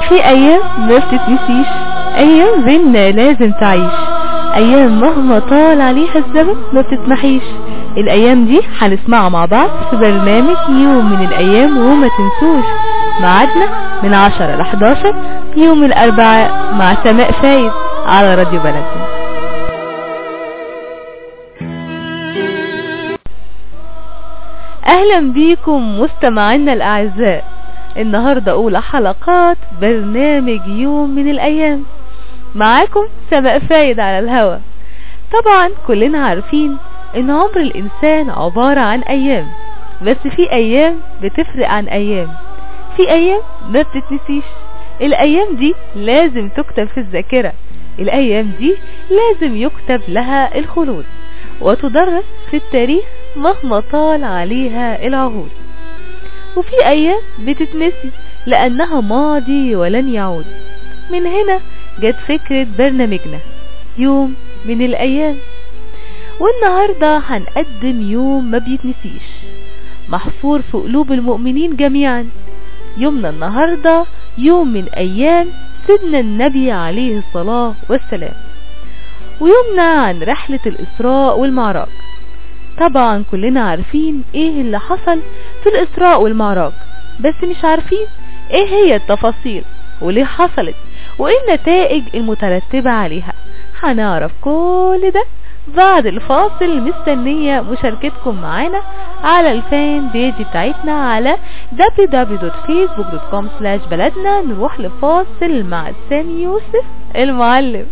في ايام ما بتتنسيش ايام بينا لازم تعيش ايام مهما طال عليها الزمن ما بتتمحيش الايام دي هنسمعها مع بعض في برنامج يوم من الايام وما تنسوش ميعادنا من 10 ل 11 يوم الاربعاء مع سماء فايد على راديو بلدنا اهلا بيكم مستمعينا الاعزاء النهاردة اولى حلقات برنامج يوم من الايام معاكم سماء فايد على الهوا طبعا كلنا عارفين ان عمر الانسان عبارة عن ايام بس في ايام بتفرق عن ايام في ايام ما بتتنسيش الايام دي لازم تكتب في الذاكرة الايام دي لازم يكتب لها الخلود وتدرس في التاريخ مهما طال عليها العهود وفي ايام بتتنسي لانها ماضي ولن يعود من هنا جت فكرة برنامجنا يوم من الايام والنهاردة هنقدم يوم ما بيتنسيش محفور في قلوب المؤمنين جميعا يومنا النهاردة يوم من ايام سيدنا النبي عليه الصلاة والسلام ويومنا عن رحلة الاسراء والمعراج طبعا كلنا عارفين ايه اللي حصل في الاسراء والمعراج بس مش عارفين ايه هي التفاصيل وليه حصلت وايه النتائج المترتبة عليها هنعرف كل ده بعد الفاصل مستنية مشاركتكم معانا على الفان بيج بتاعتنا على www.facebook.com بلدنا نروح لفاصل مع سامي يوسف المعلم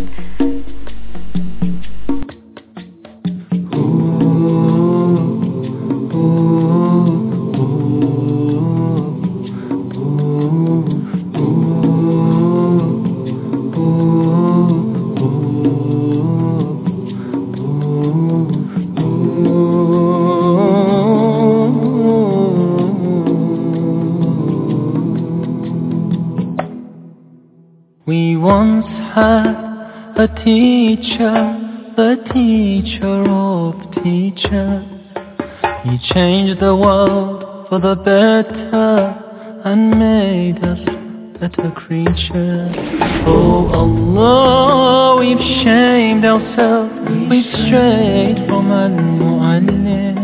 We once had a teacher, the teacher of teachers. He changed the world for the better and made us better creatures. Oh Allah, we've shamed ourselves, we've strayed from Al-Mu'allim.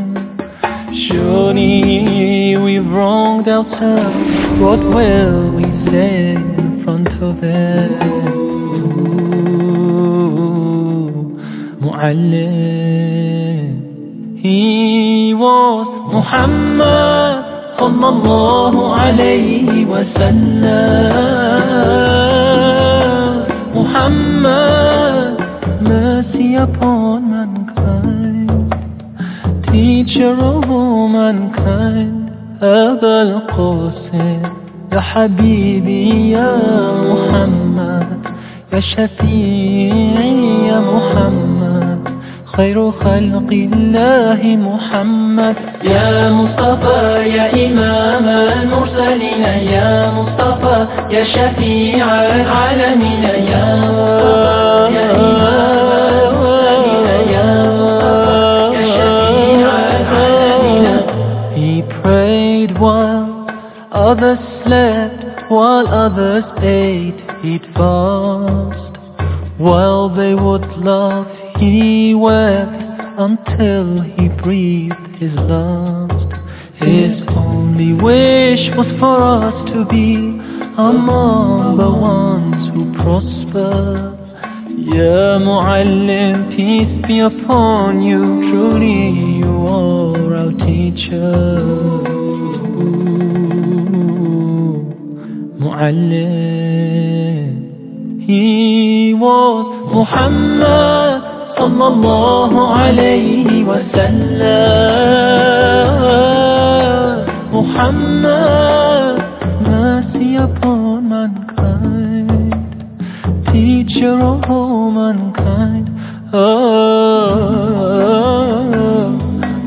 Surely we've wronged ourselves, what will we say in front of them? Mu'allim He was Muhammad sallallahu alayhi wa sallam Muhammad mercy upon mankind teacher of all mankind أبا القاسم يا حبيبي يا محمد يا شفيعي يا محمد خير خلق الله محمد يا مصطفى يا إمام المرسلين يا مصطفى يا شفيع العالمين يا مصطفى يا إمام المرسلين يا مصطفى يا شفيع العالمين He prayed while others slept, while others ate, he'd fast. While they would laugh, he wept until he breathed his last. His only wish was for us to be among the ones who prosper. Ya Muallim, peace be upon you, truly you are our teacher. Muallim, he was Muhammad sallallahu alayhi wa sallam. Muhammad, mercy upon mankind teacher of all mankind. Oh, oh,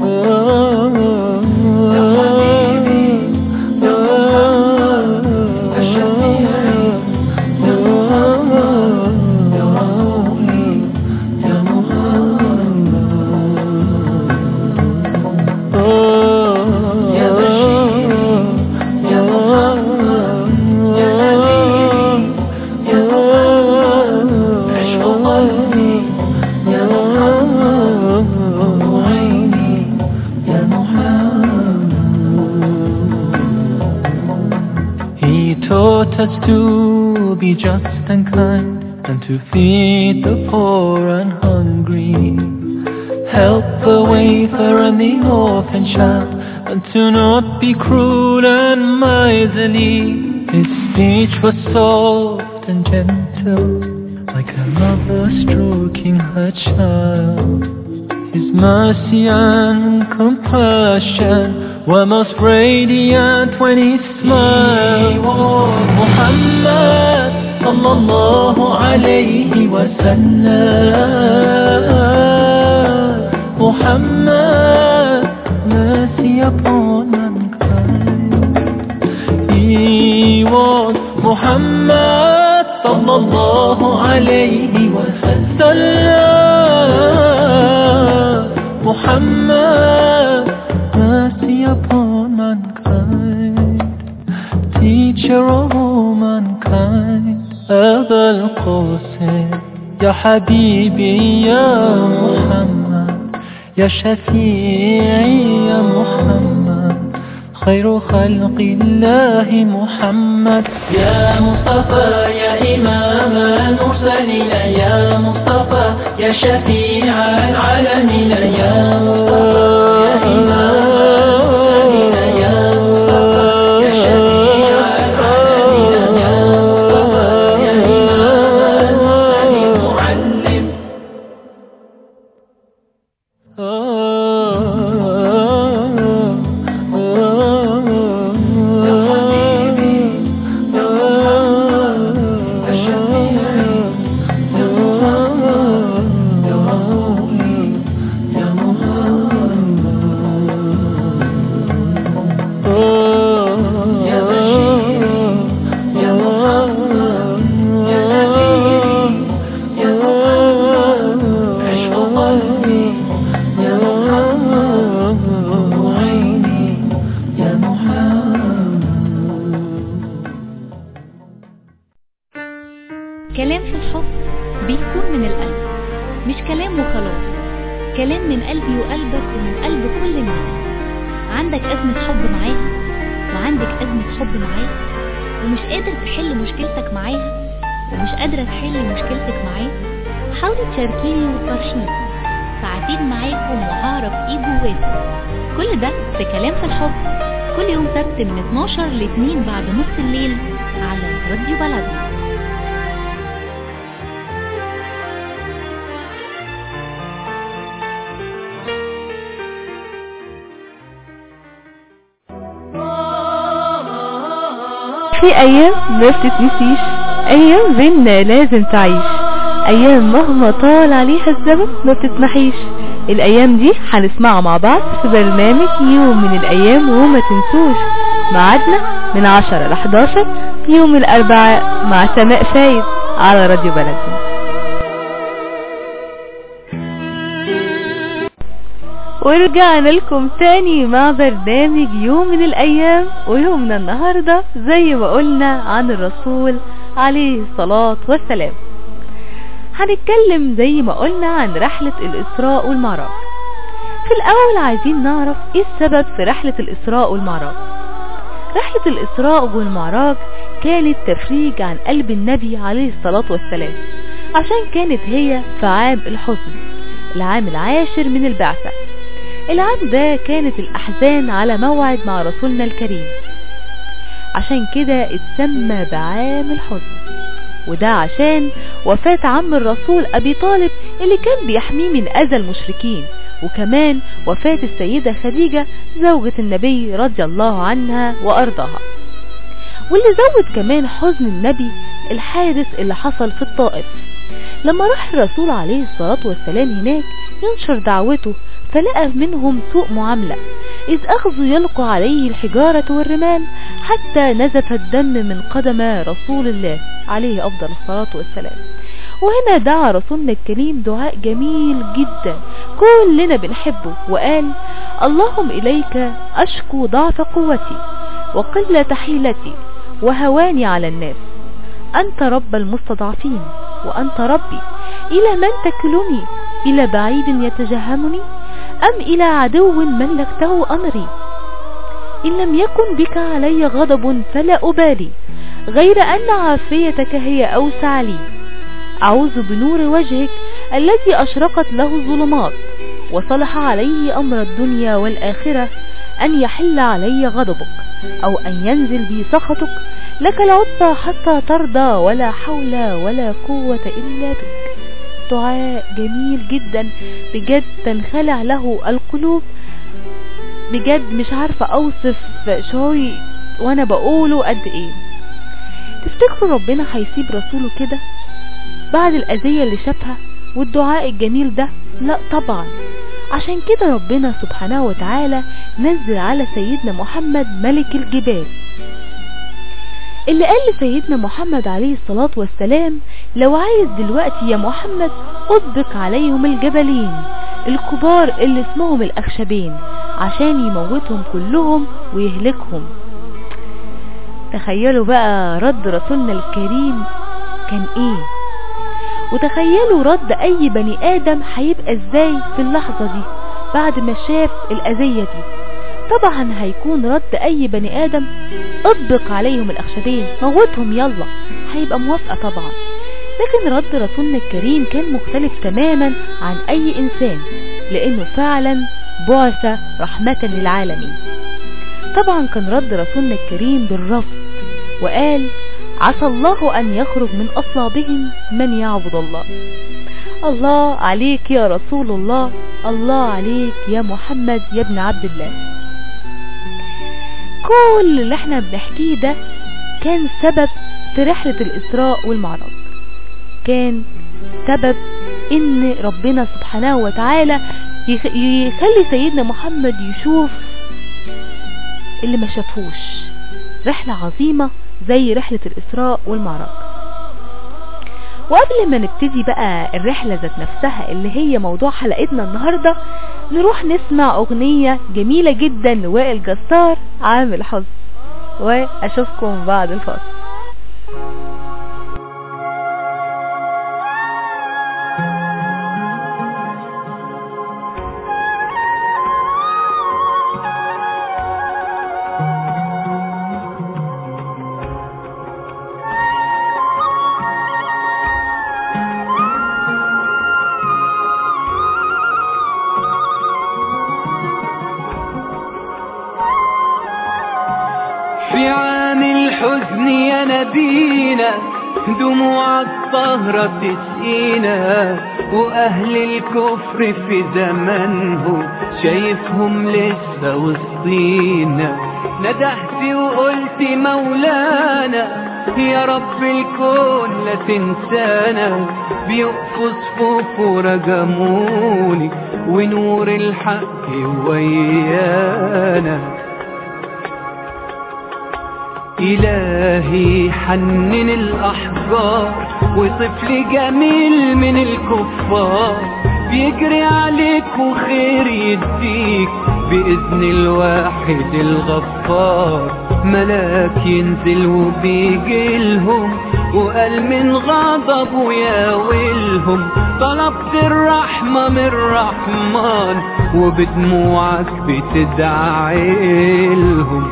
taught us to be just and kind and to feed the poor and hungry. Help the wafer and the orphan child and to not be cruel and miserly. His speech was soft and gentle like a mother stroking her child. His mercy and compassion were most radiant when he smiled. Muhammad sallallahu alayhi wa sallam. Muhammad, mercy upon mankind. He was Muhammad sallallahu alayhi wa sallam. Muhammad, mercy upon mankind. Teacher of all mankind. أبا القاسم يا حبيبي يا محمد يا شفيعي يا محمد خير خلق الله محمد يا مصطفى يا إمام المرسلين يا مصطفى يا شفيع العالمين يا مصطفى يا إمام المرسلين يا مصطفى يا شفيع العالمين يا مصطفى يا إمام المرسلين معلم يا حبيبي يا محمد يا شفيعي يا مصطفى يا رسولي يا محمد يا بشير يا محمد يا نذير يا محمد عشق قلبي يا محمد وعيني يا محمد كلام في الحب بيكون من القلب مش كلام وخلاص كلام من قلبي وقلبك ومن قلب كل الناس عندك أزمة حب معاها وعندك أزمة حب معاه ومش قادر تحل مشكلتك معاها ومش قادرة تحل مشكلتك معاه حاولي تشاركيني وتفرحيني ساعتين معاكم وهعرف ايه جواكم كل ده في كلام في الحب كل يوم سبت من 12 ل 2 بعد نص الليل على راديو بلدنا في ايام ما بتتنسيش ايام بينا لازم تعيش ايام مهما طال عليها الزمن ما بتتمحيش الايام دي هنسمعها مع بعض في برنامج يوم من الايام وما تنسوش ميعادنا من 10 ل 11 يوم الاربعاء مع سماء فايد على راديو بلدنا ورجعنا لكم تاني مع برنامج يوم من الايام ويومنا النهاردة زي ما قلنا عن الرسول عليه الصلاة والسلام هنتكلم زي ما قلنا عن رحلة الاسراء والمعراج في الاول عايزين نعرف ايه السبب في رحلة الاسراء والمعراج رحلة الاسراء والمعراج كانت تفريج عن قلب النبي عليه الصلاة والسلام عشان كانت هي في عام الحزن العام العاشر من البعثة العام ده كانت الأحزان على موعد مع رسولنا الكريم عشان كده اتسمى بعام الحزن وده عشان وفاة عم الرسول أبي طالب اللي كان بيحميه من أذى المشركين وكمان وفاة السيدة خديجة زوجة النبي رضي الله عنها وأرضاها واللي زود كمان حزن النبي الحادث اللي حصل في الطائف لما راح الرسول عليه الصلاة والسلام هناك ينشر دعوته فلقى منهم سوء معاملة إذ أخذوا يلقوا عليه الحجارة والرمال حتى نزف الدم من قدم رسول الله عليه أفضل الصلاة والسلام وهنا دعا رسولنا الكريم دعاء جميل جدا كلنا بنحبه وقال اللهم إليك أشكو ضعف قوتي وقلة حيلتي وهواني على الناس أنت رب المستضعفين وأنت ربي إلى من تكلني إلى بعيد يتجهمني أم إلى عدو ملكته أمري إن لم يكن بك علي غضب فلا أبالي غير أن عافيتك هي أوسع لي أعوذ بنور وجهك الذي أشرقت له الظلمات وصلح عليه أمر الدنيا والآخرة أن يحل علي غضبك أو أن ينزل بي سخطك لك العتبى حتى ترضى ولا حول ولا قوة إلا بك دعاء جميل جدا بجد تنخلع له القلوب بجد مش عارفة أوصف شعوري وأنا بقوله قد إيه تفتكروا ربنا هيسيب رسوله كده بعد الأذية اللي شافها والدعاء الجميل ده لا طبعا عشان كده ربنا سبحانه وتعالى نزل على سيدنا محمد ملك الجبال اللي قال لسيدنا محمد عليه الصلاة والسلام لو عايز دلوقتي يا محمد أطبق عليهم الجبلين الكبار اللي اسمهم الأخشبين عشان يموتهم كلهم ويهلكهم تخيلوا بقى رد رسولنا الكريم كان ايه وتخيلوا رد اي بني ادم هيبقى ازاي في اللحظة دي بعد ما شاف الاذية دي طبعا هيكون رد اي بني ادم اطبق عليهم الاخشبين موتهم يلا هيبقى موافقة طبعا لكن رد رسولنا الكريم كان مختلف تماما عن اي انسان لانه فعلا بعث رحمة للعالمين طبعا كان رد رسولنا الكريم بالرفض وقال عسى الله أن يخرج من أصلابهم من يعبد الله الله عليك يا رسول الله الله عليك يا محمد يا ابن عبد الله كل اللي احنا بنحكيه ده كان سبب في رحلة الإسراء والمعراج كان سبب ان ربنا سبحانه وتعالى يخلي سيدنا محمد يشوف اللي ما شافوش رحلة عظيمة زي رحلة الإسراء والمعراج وقبل ما نبتدي بقى الرحلة ذات نفسها اللي هي موضوع حلقتنا النهاردة نروح نسمع أغنية جميلة جدا لوائل جسار عامل حظ وأشوفكم بعد الفاصل في عام الحزن يا نبينا دموعك طهرة تسقينا وأهل الكفر في زمانهم شايفهم لسه وسطينا ندهت وقلت مولانا يا رب الكون لا تنسانا بيقفوا صفوف ورجموني ونور الحق ويانا إلهي حنن الأحجار وطفل جميل من الكفار بيجري عليك وخير يديك بإذن الواحد الغفار ملاك ينزل وبيجي لهم وقال من غضبه يا ويلهم طلبت الرحمة من الرحمن وبدموعك بتدعي لهم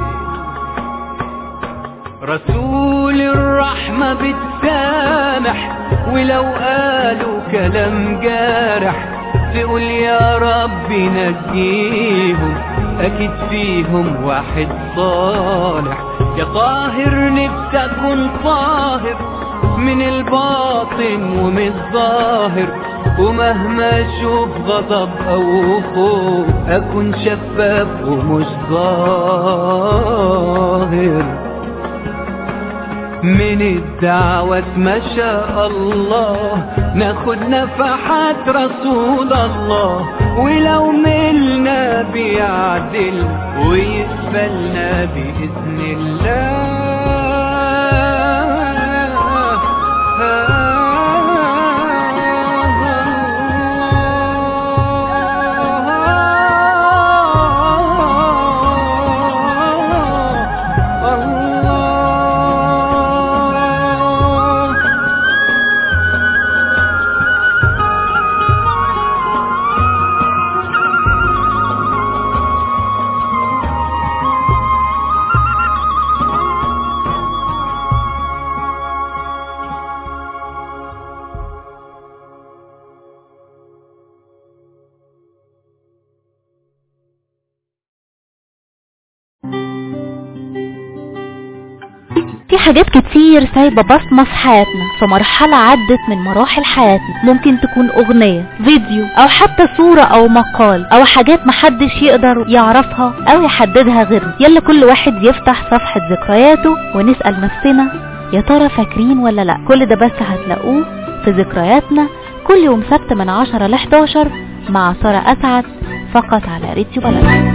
رسول الرحمة بتسامح ولو قالوا كلام جارح تقول يا رب نجيهم أكيد فيهم واحد صالح يا طاهر نفسي أكون طاهر من الباطن ومن الظاهر ومهما اشوف غضب او خوف اكون شفاف ومش ظاهر من الدعوة ما شاء الله ناخد نفحات رسول الله ولو ملنا بيعدل ويقبلنا بإذن الله حاجات كتير سايبة بصمة في حياتنا في مرحلة عدت من مراحل حياتنا ممكن تكون اغنية فيديو او حتى صورة او مقال او حاجات محدش يقدر يعرفها او يحددها غيرنا يلا كل واحد يفتح صفحة ذكرياته ونسأل نفسنا يا ترى فاكرين ولا لا كل ده بس هتلاقوه في ذكرياتنا كل يوم سبت من 10 ل 11 مع سارة أسعد فقط على راديو بلد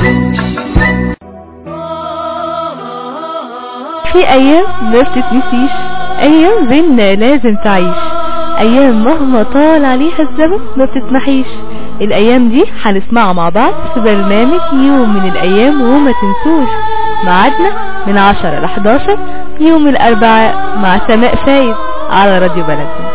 في ايام ما بتتنسيش ايام بينا لازم تعيش ايام مهما طال عليها الزمن ما بتتمحيش الايام دي هنسمعها مع بعض في برنامج يوم من الايام وما تنسوش ميعادنا من 10 ل 11 يوم الاربعاء مع سماء فايد على راديو بلدنا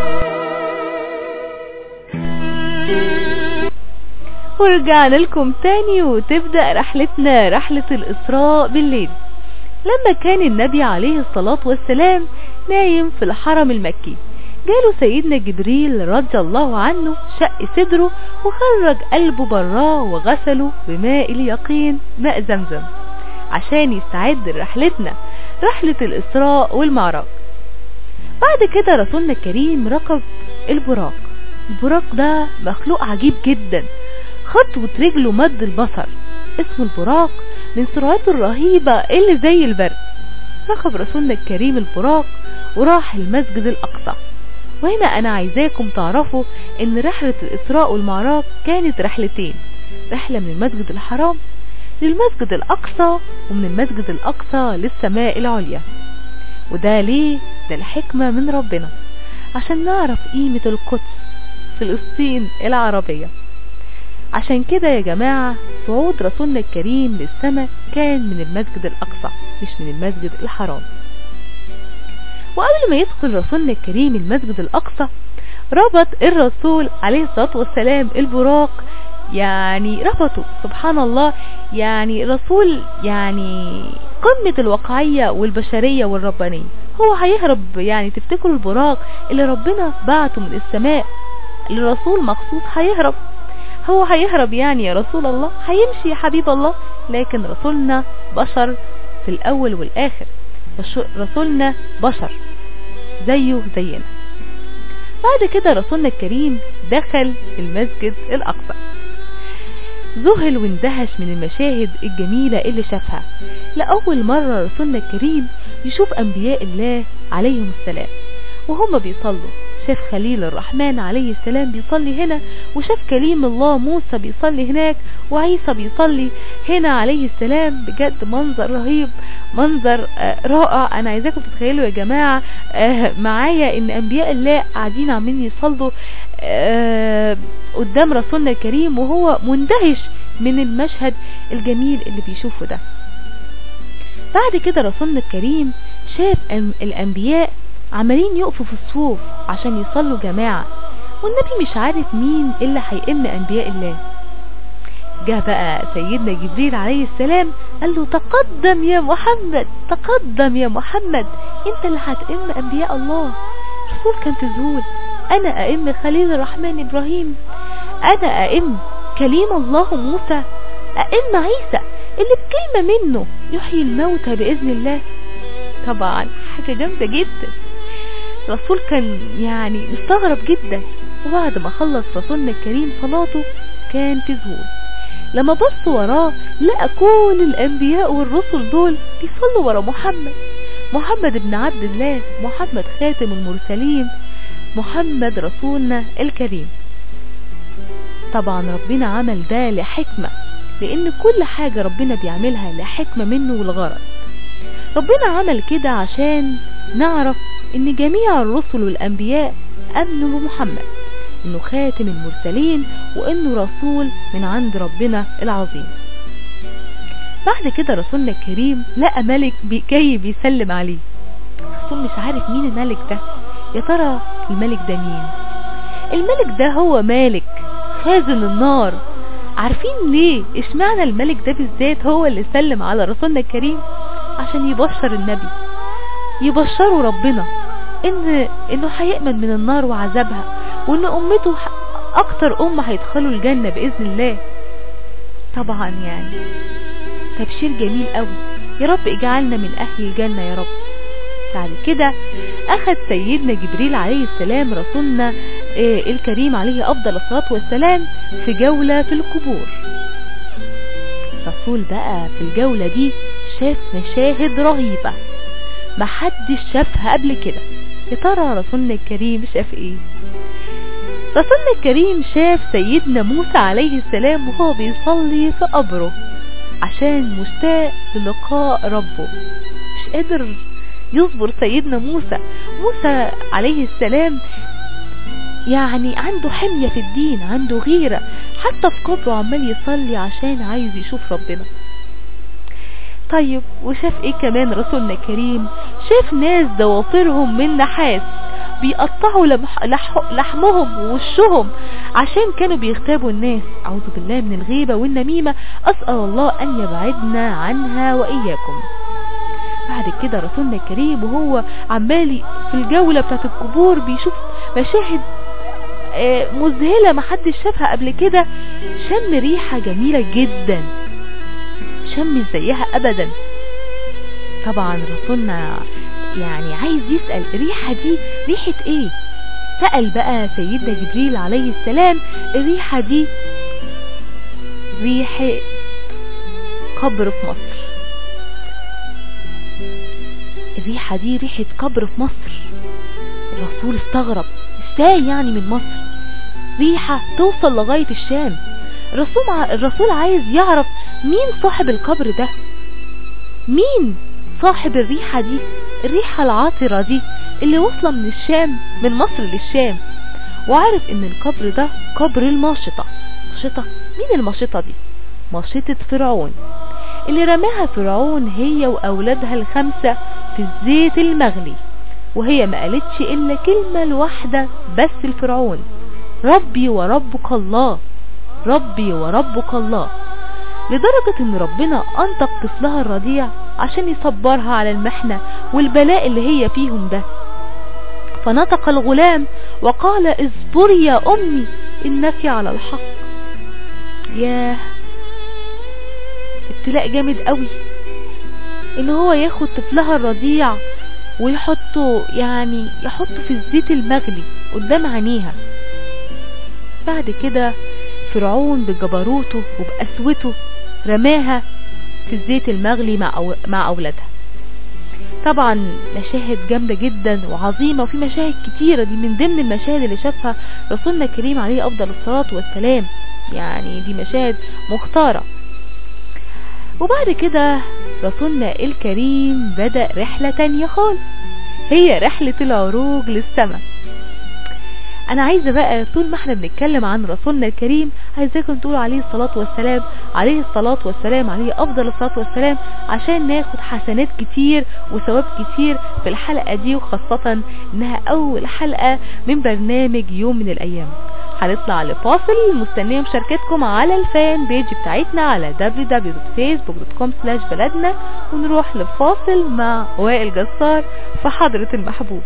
ورجعنا لكم تاني وتبدأ رحلتنا رحلة الإسراء بالليل لما كان النبي عليه الصلاة والسلام نايم في الحرم المكي جاله سيدنا جبريل رضي الله عنه شق صدره وخرج قلبه براه وغسله بماء اليقين ماء زمزم عشان يستعد لرحلتنا رحلة الإسراء والمعراج بعد كده رسولنا الكريم ركب البراق البراق ده مخلوق عجيب جدا خطوة رجله مد البصر اسمه البراق من سرعته الرهيبة اللي زي البرد ركب رسولنا الكريم البراق وراح المسجد الأقصى وهنا أنا عايزاكم تعرفوا إن رحلة الإسراء والمعراج كانت رحلتين رحلة من المسجد الحرام للمسجد الأقصى ومن المسجد الأقصى للسماء العليا وده ليه؟ ده الحكمة من ربنا عشان نعرف قيمة القدس فلسطين العربية عشان كده يا جماعة صعود رسولنا الكريم للسماء كان من المسجد الأقصى مش من المسجد الحرام وقبل ما يدخل رسولنا الكريم المسجد الأقصى ربط الرسول عليه الصلاة والسلام البراق يعني ربطه سبحان الله يعني رسول يعني قمة الواقعية والبشرية والربانية هو هيهرب يعني تفتكروا البراق اللي ربنا بعته من السماء للرسول مخصوص هيهرب هو هيهرب يعني يا رسول الله هيمشي يا حبيب الله لكن رسولنا بشر في الأول والآخر رسولنا بشر زيه زينا بعد كده رسولنا الكريم دخل المسجد الأقصى ذهل واندهش من المشاهد الجميلة اللي شافها لأول مرة رسولنا الكريم يشوف أنبياء الله عليهم السلام وهم بيصلوا شاف خليل الرحمن عليه السلام بيصلي هنا وشاف كليم الله موسى بيصلي هناك وعيسى بيصلي هنا عليه السلام بجد منظر رهيب منظر آه رائع انا عايزاكم تتخيلوا يا جماعة آه معايا ان انبياء الله قاعدين عاملين يصلوا آه قدام رسولنا الكريم وهو مندهش من المشهد الجميل اللي بيشوفه ده بعد كده رسولنا الكريم شاف الانبياء عمالين يقفوا في الصفوف عشان يصلوا جماعة والنبي مش عارف مين اللي هيئم انبياء الله جه بقى سيدنا جبريل عليه السلام قال له تقدم يا محمد تقدم يا محمد انت اللي هتئم انبياء الله الرسول كان في ذهول انا ائم خليل الرحمن ابراهيم انا ائم كليم الله موسى ائم عيسى اللي بكلمة منه يحيي الموتى باذن الله طبعا حاجة جامدة جدا الرسول كان يعني مستغرب جدا وبعد ما خلص رسولنا الكريم صلاته كان في ذهول لما بص وراه لقى كل الانبياء والرسل دول بيصلوا ورا محمد محمد بن عبد الله محمد خاتم المرسلين محمد رسولنا الكريم طبعا ربنا عمل ده لحكمة لان كل حاجة ربنا بيعملها لحكمة منه والغرض ربنا عمل كده عشان نعرف ان جميع الرسل والانبياء امنوا بمحمد انه خاتم المرسلين وانه رسول من عند ربنا العظيم بعد كده رسولنا الكريم لقى ملك جاي بيسلم عليه الرسول مش عارف مين الملك ده يا ترى الملك ده مين الملك ده هو مالك خازن النار عارفين ليه اشمعنى الملك ده بالذات هو اللي سلم على رسولنا الكريم عشان يبشر النبي يبشروا ربنا ان انه هيأمن من النار وعذابها وان امته اكتر امة هيدخلوا الجنة باذن الله طبعا يعني تبشير جميل قوي يا رب اجعلنا من اهل الجنة يا رب بعد كده أخذ سيدنا جبريل عليه السلام رسولنا آه، الكريم عليه أفضل الصلاة والسلام في جولة في القبور رسول بقى في الجولة دي شاف مشاهد رهيبة محدش شافها قبل كده يا ترى رسولنا الكريم شاف ايه رسولنا الكريم شاف سيدنا موسى عليه السلام وهو بيصلي في قبره عشان مشتاق للقاء ربه مش قادر يصبر سيدنا موسى موسى عليه السلام يعني عنده حمية في الدين عنده غيرة حتى في قبره عمال يصلي عشان عايز يشوف ربنا طيب وشاف ايه كمان رسولنا الكريم شاف ناس ضوافرهم من نحاس بيقطعوا لمح لح لحمهم ووشهم عشان كانوا بيغتابوا الناس اعوذ بالله من الغيبة والنميمة اسأل الله ان يبعدنا عنها واياكم بعد كده رسولنا الكريم وهو عمال في الجولة بتاعت القبور بيشوف مشاهد آه، مذهلة محدش شافها قبل كده شم ريحة جميلة جدا شم زيها ابدا طبعا رسولنا يعني عايز يسأل الريحة دي ريحة ايه سأل بقى سيدنا جبريل عليه السلام الريحة دي ريحة قبر في مصر الريحة دي ريحة قبر في مصر الرسول استغرب ازاي يعني من مصر ريحة توصل لغاية الشام الرسول, ع... الرسول عايز يعرف مين صاحب القبر ده مين صاحب الريحة دي الريحة العاطرة دي اللي واصلة من الشام من مصر للشام وعارف ان القبر ده قبر الماشطة ماشطة مين الماشطة دي ماشطة فرعون اللي رماها فرعون هي واولادها الخمسة في الزيت المغلي وهي ما قالتش الا كلمة الواحدة بس الفرعون ربي وربك الله ربي وربك الله لدرجة ان ربنا انطق طفلها الرضيع عشان يصبرها على المحنة والبلاء اللي هي فيهم ده فنطق الغلام وقال اصبري يا امي انك على الحق ياه ابتلاء جامد قوي ان هو ياخد طفلها الرضيع ويحطه يعني يحطه في الزيت المغلي قدام عينيها بعد كده فرعون بجبروته وبقسوته رماها في الزيت المغلي مع, أو مع أولادها طبعا مشاهد جامدة جدا وعظيمة وفي مشاهد كتيرة دي من ضمن المشاهد اللي شافها رسولنا الكريم عليه أفضل الصلاة والسلام يعني دي مشاهد مختارة وبعد كده رسولنا الكريم بدأ رحلة تانية خالص هي رحلة العروج للسماء انا عايزة بقى طول ما احنا بنتكلم عن رسولنا الكريم عايزاكم تقولوا عليه الصلاة والسلام عليه الصلاة والسلام عليه افضل الصلاة والسلام عشان ناخد حسنات كتير وثواب كتير في الحلقة دي وخاصة انها اول حلقة من برنامج يوم من الايام هنطلع لفاصل مستنيه مشاركتكم على الفان بيج بتاعتنا على www.facebook.com بلدنا ونروح لفاصل مع وائل جسار في حضرة المحبوب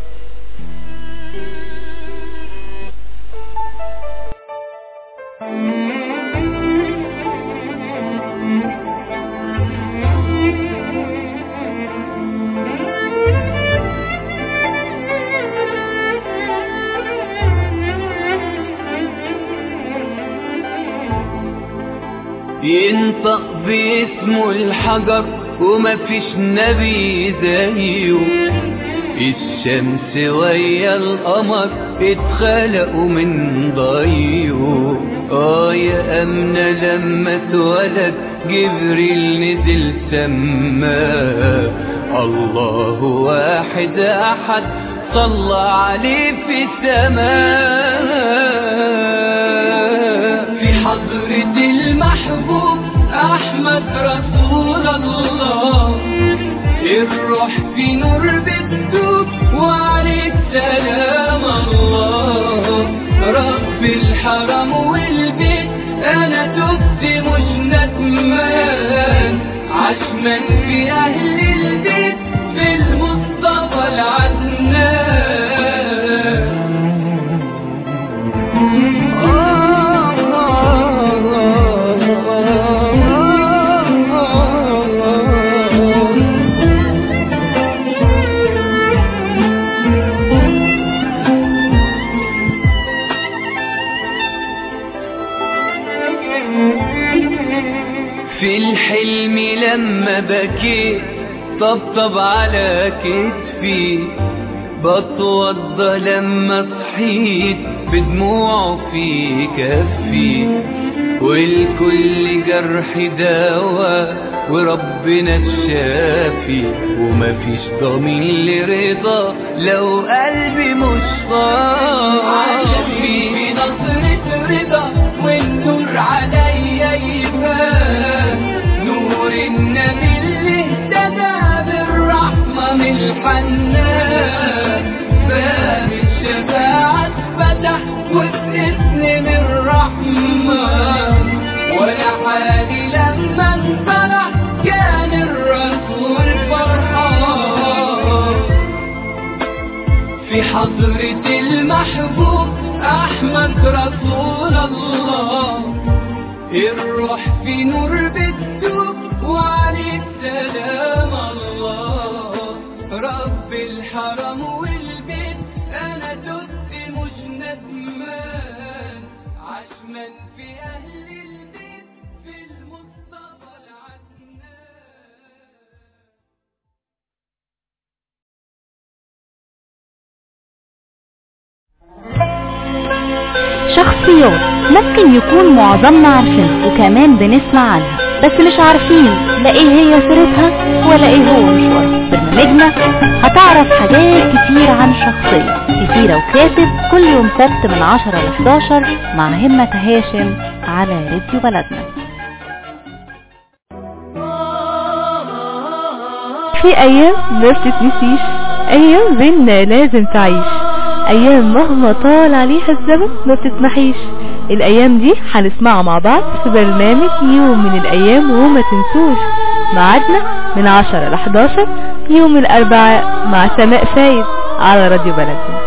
ينطق باسمه الحجر ومفيش نبي زيه الشمس ويا القمر اتخلقوا من ضيه اه يا امنة لما اتولد جبريل نزل سما الله واحد احد صلى عليه في السماء في حضرة المحبوب احمد رسول الله الروح في نور بتدوب وعليك سلام الله رب الحرم والبيت انا تبت مش ندمان عشمان في اهل البيت في المصطفى العدنان انا بكيت طبطب على كتفي بتوضى لما صحيت بدموعه في كفي والكل جرح دواء وربنا الشافي ومفيش ضمين لرضا لو قلبي مش صافي بنظرة رضا والنور عليا يبان نور النبي اللي اهتدى بالرحمة من الحنان باب الشفاعة اتفتح واتقسم من الرحمن ولا حالي لما انفرح كان الرسول فرحان في حضرة المحبوب أحمد رسول الله الروح في نور بتدوب وعليه سلام الله رب الحرم والبيت أنا تبت مش ندمان عشمان في أهل البيت في المصطفى العدنان شخصيات ممكن يكون معظمنا عارفينها وكمان بنسمع عنها بس مش عارفين لا ايه هي سيرتها ولا ايه هو مشوارها برنامجنا هتعرف حاجات كتير عن شخصية كتيرة وكاتب كل يوم سبت من 10 ل 11 مع همة هاشم على راديو بلدنا في ايام ما بتتنسيش ايام بينا لازم تعيش ايام مهما طال عليها الزمن ما بتتمحيش الايام دي هنسمعها مع بعض في برنامج يوم من الايام وما تنسوش ميعادنا من 10 ل 11 يوم الاربعاء مع سماء فايد على راديو بلدنا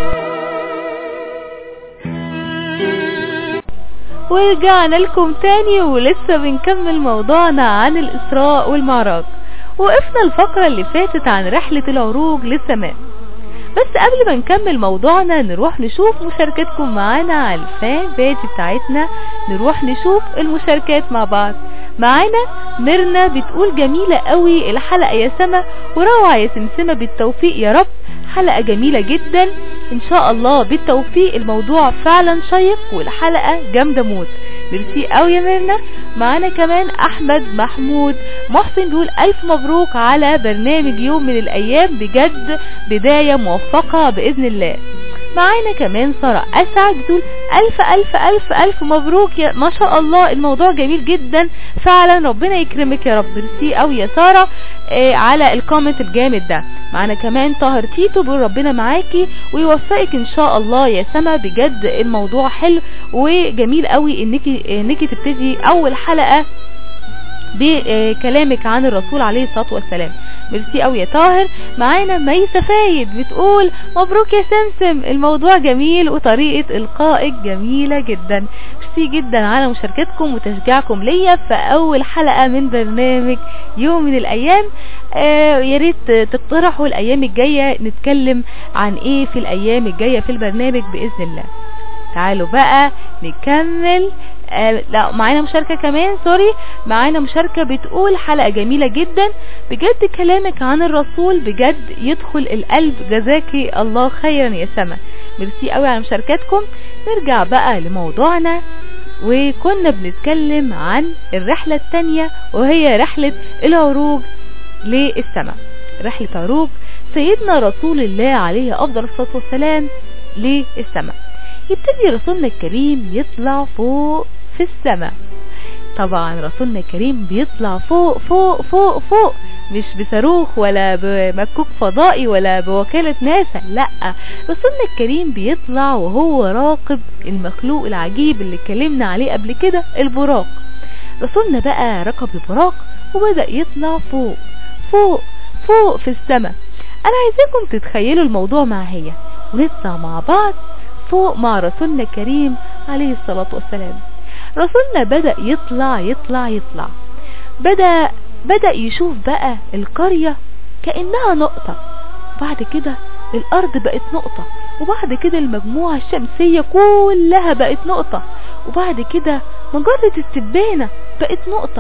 ورجعنا لكم تاني ولسه بنكمل موضوعنا عن الإسراء والمعراج وقفنا الفقرة اللي فاتت عن رحلة العروج للسماء بس قبل ما نكمل موضوعنا نروح نشوف مشاركتكم معانا على الفان بيج بتاعتنا نروح نشوف المشاركات مع بعض معانا ميرنا بتقول جميلة قوي الحلقة يا سما وروعة يا سمسمة بالتوفيق يا رب حلقة جميلة جدا ان شاء الله بالتوفيق الموضوع فعلا شيق والحلقة جامدة موت ميرسي قوي يا ميرنا معانا كمان احمد محمود محسن بيقول الف مبروك على برنامج يوم من الايام بجد بداية موفقة باذن الله معانا كمان سارة اسعد بتقول الف الف الف الف مبروك يا ما شاء الله الموضوع جميل جدا فعلا ربنا يكرمك يا رب ميرسي قوي يا سارة آه على الكومنت الجامد ده معانا كمان طاهر تيتو بيقول ربنا معاكي ويوفقك ان شاء الله يا سما بجد الموضوع حلو وجميل قوي انك انك تبتدي اول حلقة بكلامك عن الرسول عليه الصلاة والسلام ميرسي قوي يا طاهر معانا ميسة فايد بتقول مبروك يا سمسم الموضوع جميل وطريقة القائك جميلة جدا ميرسي جدا على مشاركتكم وتشجيعكم ليا في اول حلقة من برنامج يوم من الايام آه يا ريت تقترحوا الايام الجاية نتكلم عن ايه في الايام الجاية في البرنامج باذن الله تعالوا بقى نكمل آه لا معانا مشاركة كمان سوري معانا مشاركة بتقول حلقة جميلة جدا بجد كلامك عن الرسول بجد يدخل القلب جزاكي الله خيرا يا سما ميرسي قوي على مشاركاتكم نرجع بقى لموضوعنا وكنا بنتكلم عن الرحلة التانية وهي رحلة العروج للسماء رحلة عروج سيدنا رسول الله عليه أفضل الصلاة والسلام للسماء يبتدي رسولنا الكريم يطلع فوق في السماء طبعا رسولنا الكريم بيطلع فوق فوق فوق فوق مش بصاروخ ولا بمكوك فضائي ولا بوكالة ناسا لا رسولنا الكريم بيطلع وهو راقب المخلوق العجيب اللي اتكلمنا عليه قبل كده البراق رسولنا بقى ركب البراق وبدأ يطلع فوق فوق فوق في السماء انا عايزاكم تتخيلوا الموضوع معايا ونطلع مع بعض فوق مع رسولنا الكريم عليه الصلاة والسلام رسولنا بدأ يطلع يطلع يطلع بدأ بدأ يشوف بقى القرية كأنها نقطة بعد كده الأرض بقت نقطة وبعد كده المجموعة الشمسية كلها بقت نقطة وبعد كده مجرة السبانة بقت نقطة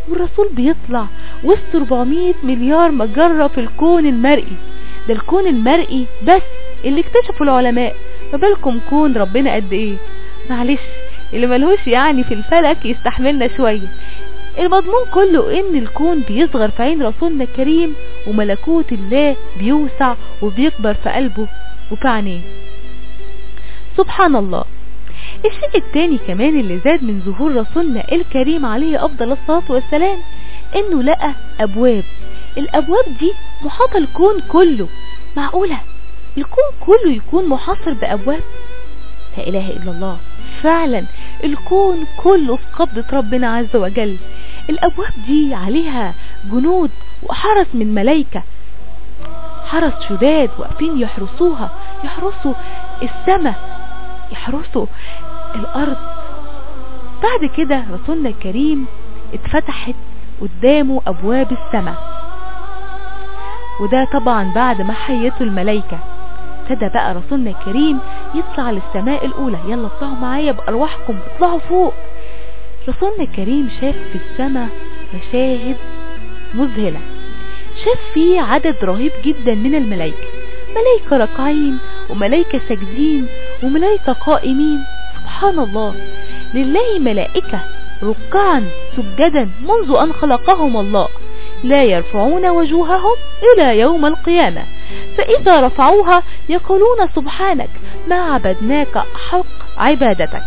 والرسول بيطلع وسط 400 مليار مجرة في الكون المرئي ده الكون المرئي بس اللي اكتشفوا العلماء ما بالكم كون ربنا قد ايه معلش اللي ملهوش يعني في الفلك يستحملنا شوية المضمون كله ان الكون بيصغر في عين رسولنا الكريم وملكوت الله بيوسع وبيكبر في قلبه وفي عينيه سبحان الله الشيء التاني كمان اللي زاد من ظهور رسولنا الكريم عليه افضل الصلاة والسلام انه لقى ابواب الابواب دي محاطة الكون كله معقولة الكون كله يكون محاصر بابواب لا اله الا الله فعلا الكون كله في قبضة ربنا عز وجل الابواب دي عليها جنود وحرس من ملايكة حرس شداد واقفين يحرسوها يحرسوا السماء يحرسوا الارض بعد كده رسولنا الكريم اتفتحت قدامه ابواب السماء وده طبعا بعد ما حيته الملايكة ابتدى بقى رسولنا الكريم يطلع للسماء الاولى يلا اطلعوا معايا بارواحكم اطلعوا فوق رسولنا الكريم شاف في السماء مشاهد مذهلة شاف فيه عدد رهيب جدا من الملائكة ملائكة راكعين وملائكة ساجدين وملائكة قائمين سبحان الله لله ملائكة ركعا سجدا منذ أن خلقهم الله لا يرفعون وجوههم إلى يوم القيامة فإذا رفعوها يقولون سبحانك ما عبدناك حق عبادتك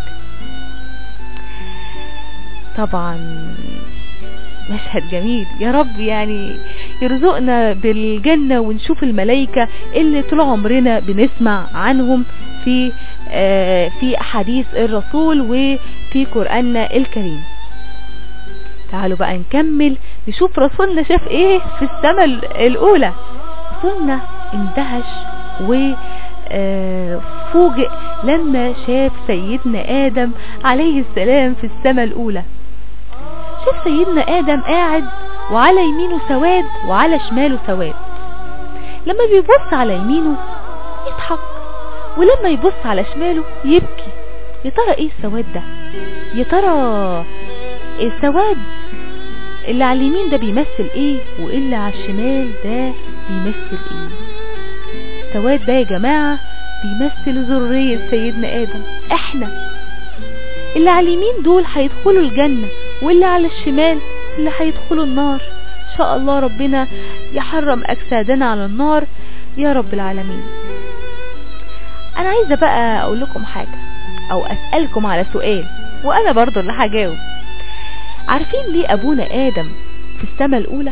طبعا مشهد جميل يا رب يعني يرزقنا بالجنة ونشوف الملائكة اللي طول عمرنا بنسمع عنهم في آه في أحاديث الرسول وفي قرآننا الكريم تعالوا بقى نكمل نشوف رسولنا شاف ايه في السماء الأولى رسولنا اندهش و فوجئ لما شاف سيدنا آدم عليه السلام في السماء الأولى شاف سيدنا آدم قاعد وعلى يمينه سواد وعلى شماله سواد لما بيبص على يمينه يضحك ولما يبص على شماله يبكي يا ترى ايه السواد ده يا ترى السواد اللي على اليمين ده بيمثل ايه واللي على الشمال ده بيمثل ايه السواد ده يا جماعة بيمثل ذرية سيدنا آدم احنا اللي على اليمين دول هيدخلوا الجنة واللي على الشمال اللي هيدخلوا النار ان شاء الله ربنا يحرم اجسادنا على النار يا رب العالمين انا عايزة بقى اقول لكم حاجة او اسألكم على سؤال وانا برضو اللي هجاوب عارفين ليه ابونا ادم في السماء الاولى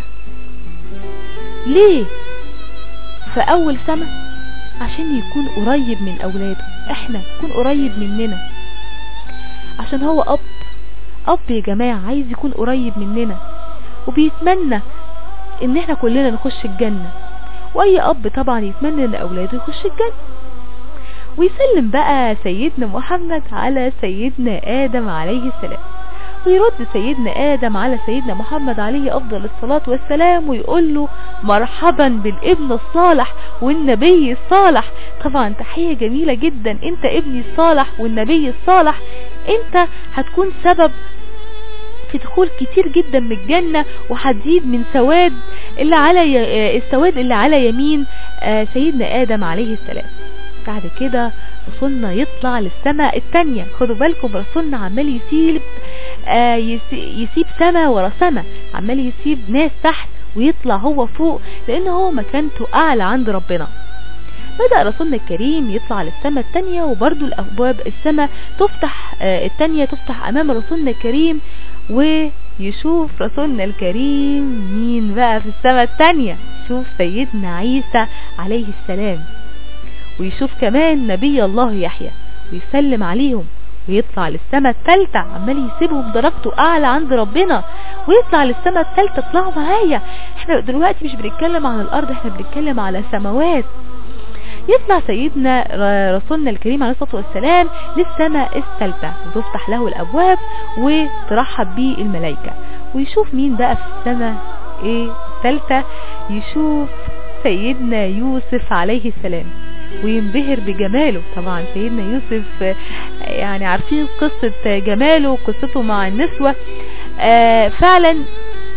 ليه في اول سماء عشان يكون قريب من اولاده احنا يكون قريب مننا عشان هو اب اب يا جماعة عايز يكون قريب مننا وبيتمنى ان احنا كلنا نخش الجنة واي اب طبعا يتمنى ان اولاده يخش الجنة ويسلم بقى سيدنا محمد على سيدنا ادم عليه السلام ويرد سيدنا آدم على سيدنا محمد عليه أفضل الصلاة والسلام ويقول له مرحبا بالابن الصالح والنبي الصالح طبعا تحية جميلة جدا انت ابني الصالح والنبي الصالح انت هتكون سبب في دخول كتير جدا من الجنة وهتزيد من سواد اللي على السواد اللي على يمين سيدنا آدم عليه السلام بعد كده رسولنا يطلع للسماء التانية خدوا بالكم رسولنا عمال يسيب آه يسيب سما ورا سما عمال يسيب ناس تحت ويطلع هو فوق لان هو مكانته اعلى عند ربنا بدأ رسولنا الكريم يطلع للسماء التانية وبرضو الابواب السماء تفتح آه التانية تفتح امام رسولنا الكريم ويشوف رسولنا الكريم مين بقى في السماء التانية شوف سيدنا عيسى عليه السلام ويشوف كمان نبي الله يحيى ويسلم عليهم ويطلع للسماء الثالثة عمال يسيبهم درجته اعلى عند ربنا ويطلع للسماء الثالثة اطلعوا معايا احنا دلوقتي مش بنتكلم عن الارض احنا بنتكلم على سماوات يطلع سيدنا رسولنا الكريم عليه الصلاة والسلام للسماء الثالثة وتفتح له الابواب وترحب به الملائكة ويشوف مين بقى في السماء ايه الثالثة يشوف سيدنا يوسف عليه السلام وينبهر بجماله طبعا سيدنا يوسف يعني عارفين قصة جماله وقصته مع النسوة فعلا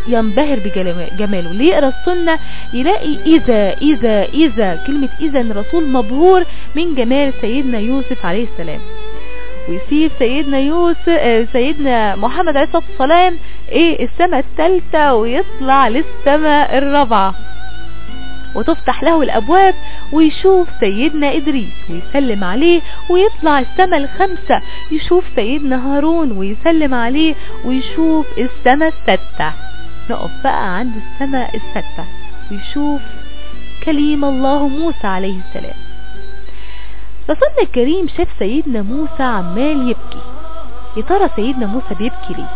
ينبهر بجماله اللي يقرا السنه يلاقي اذا اذا اذا كلمه اذا ان الرسول مبهور من جمال سيدنا يوسف عليه السلام ويسيب سيدنا يوسف آه، سيدنا محمد عليه الصلاه والسلام ايه السماء الثالثه ويطلع للسماء الرابعه وتفتح له الابواب ويشوف سيدنا ادريس ويسلم عليه ويطلع السماء الخمسة يشوف سيدنا هارون ويسلم عليه ويشوف السماء الستة نقف بقى عند السماء الستة ويشوف كليم الله موسى عليه السلام رسولنا الكريم شاف سيدنا موسى عمال يبكي يا ترى سيدنا موسى بيبكي ليه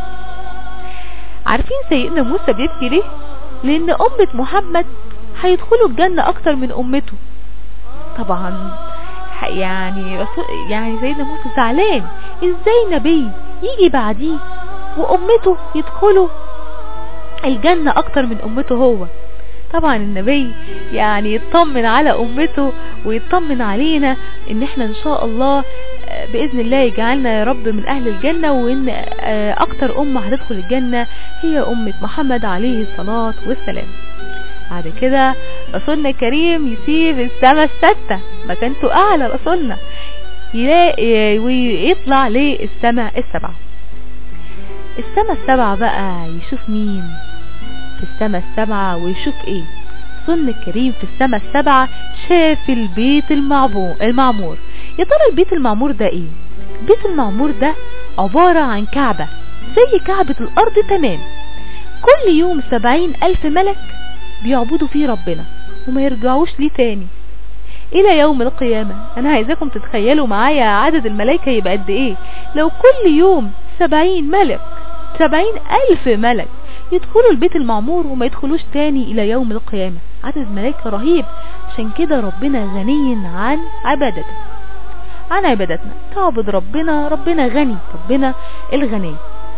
عارفين سيدنا موسى بيبكي ليه لان امة محمد هيدخلوا الجنة اكتر من امته طبعا ح- يعني رسول يعني سيدنا موسى زعلان ازاي نبي يجي بعديه وامته يدخلوا الجنة اكتر من امته هو طبعا النبي يعني يطمن على امته ويطمن علينا ان احنا ان شاء الله آه، باذن الله يجعلنا يا رب من اهل الجنة وان آه، اكتر امة هتدخل الجنة هي امة محمد عليه الصلاة والسلام بعد كده رسولنا الكريم يسيب السماء الستة مكانته اعلى رسولنا يلاقي ويطلع للسماء السبعة السماء السبعة بقى يشوف مين في السماء السبعة ويشوف ايه رسولنا الكريم في السماء السبعة شاف البيت المعبو- المعمور يا ترى البيت المعمور ده ايه البيت المعمور ده عبارة عن كعبة زي كعبة الارض تمام كل يوم سبعين الف ملك بيعبدوا فيه ربنا وما يرجعوش ليه تاني الى يوم القيامة انا عايزاكم تتخيلوا معايا عدد الملائكة يبقى قد ايه لو كل يوم سبعين ملك سبعين الف ملك يدخلوا البيت المعمور وما يدخلوش تاني الى يوم القيامة عدد الملائكة رهيب عشان كده ربنا غني عن عبادته عن عبادتنا تعبد ربنا ربنا غني ربنا الغني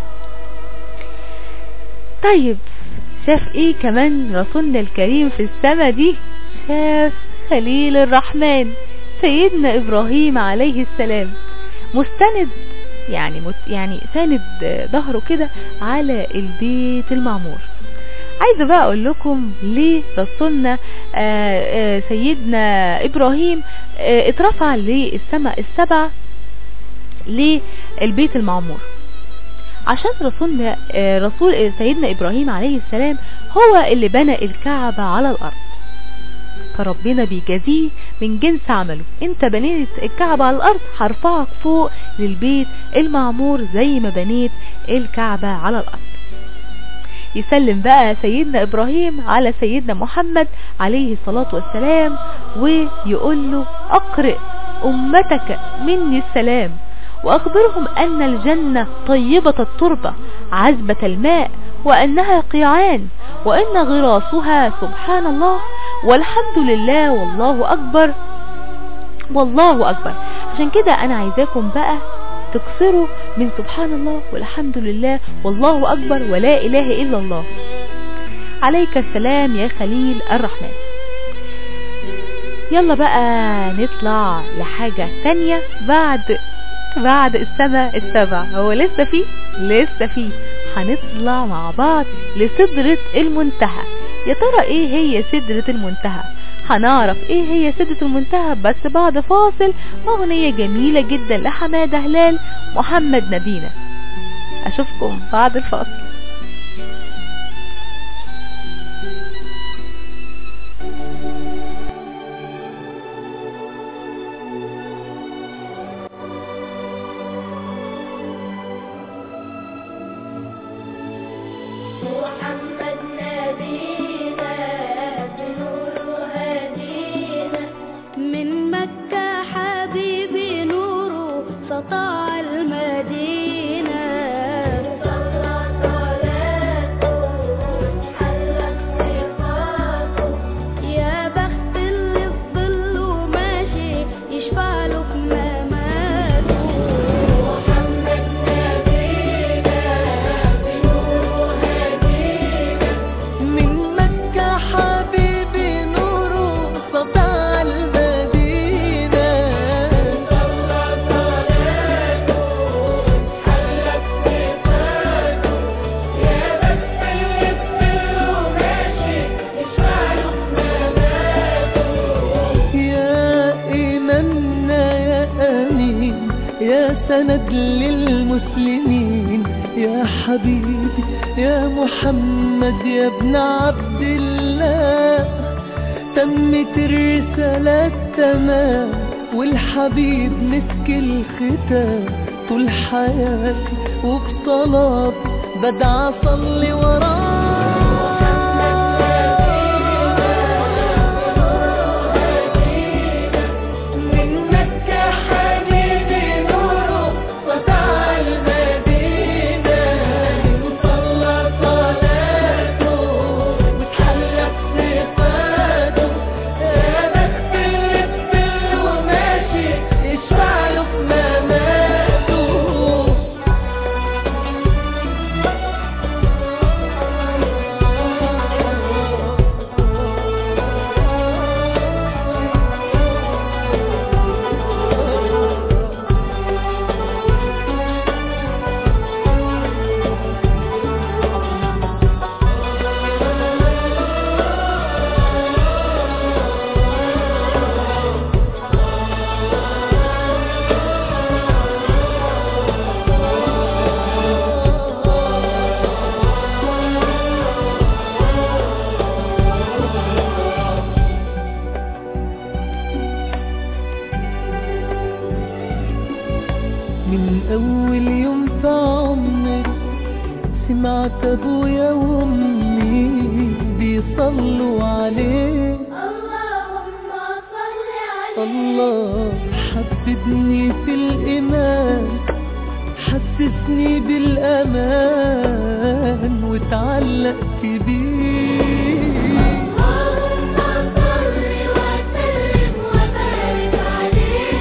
طيب شاف ايه كمان رسولنا الكريم في السماء دي شاف خليل الرحمن سيدنا ابراهيم عليه السلام مستند يعني مت يعني ساند ظهره كده على البيت المعمور عايزه بقى اقول لكم ليه رسولنا آه، آه، سيدنا ابراهيم آه، اترفع للسماء السبع للبيت المعمور عشان رسولنا آه، رسول آه، سيدنا ابراهيم عليه السلام هو اللي بنى الكعبة على الارض فربنا بيجازيه من جنس عمله انت بنيت الكعبة على الارض هرفعك فوق للبيت المعمور زي ما بنيت الكعبة على الارض يسلم بقى سيدنا ابراهيم على سيدنا محمد عليه الصلاة والسلام ويقول له اقرئ امتك مني السلام واخبرهم ان الجنة طيبة التربة عذبة الماء وانها قيعان وان غراسها سبحان الله والحمد لله والله اكبر والله اكبر عشان كده انا عايزاكم بقى تكسروا من سبحان الله والحمد لله والله اكبر ولا اله الا الله عليك السلام يا خليل الرحمن يلا بقى نطلع لحاجة تانية بعد بعد السماء السبع هو لسه فيه لسه فيه هنطلع مع بعض لسدرة المنتهى يا ترى ايه هي سدرة المنتهى هنعرف ايه هي سدرة المنتهى بس بعد فاصل اغنية جميلة جدا لحمادة هلال محمد نبينا اشوفكم بعد الفاصل محمد نبينا بنور هدينا من مكة حبيبي نوره سطع المدينة صلى سند للمسلمين يا حبيبي يا محمد يا ابن عبد الله تمت الرسالة تمام والحبيب مسك الختام طول حياتي وبصلاة بدعى أصلي وراه من مكة حبيبي نوره وسعى المدينة صلى صلاته وتحلى بصفاته يا بخت اللي بسر وماشي يشفع له في مماته من أول يوم في عمري سمعت أبويا وأمي بيصلوا عليه اللهم صل عليه الله حببني في الإيمان حسسني بالأمان وتعلقت بيه اللهم صل وسلم وبارك عليه